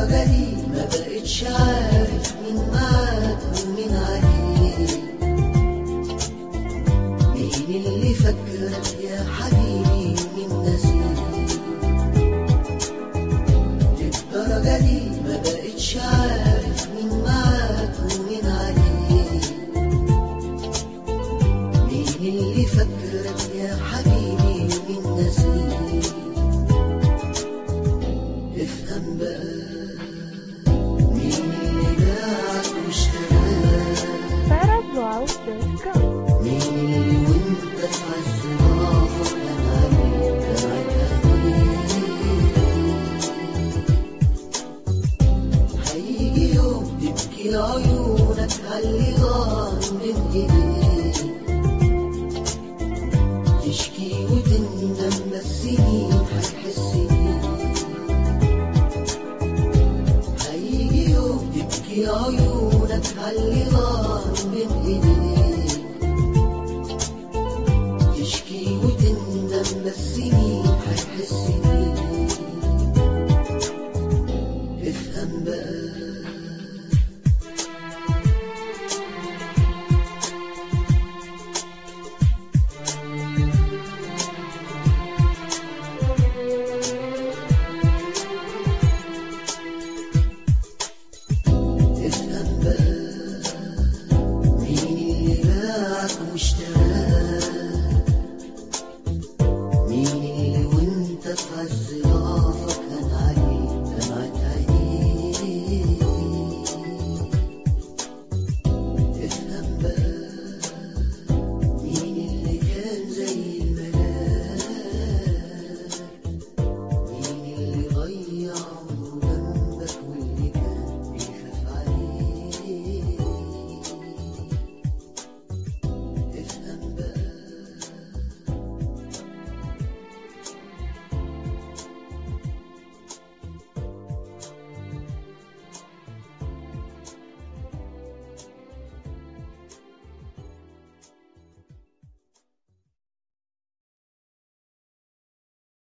للدرجة دي ما بقتش عارف مين معاك ومين عليك مين اللي فاكرك يا حبيبي ومين نسيك للدرجة دي ما بقتش عارف مين معاك ومين عليك مين اللي فاكرك يا حبيبي ومين نسيك افهم بقى مين اللي باعك واشتراك parabloud.com مين اللي وانت في عز ضعفك كان عليك كان عليك هيجي يوم تبكي عيونك عاللي ضاع من ايديك تشكي وتندم بس مين هيحس بيك هيجي يوم تبكي عيونك عاللي ضاع من ايديك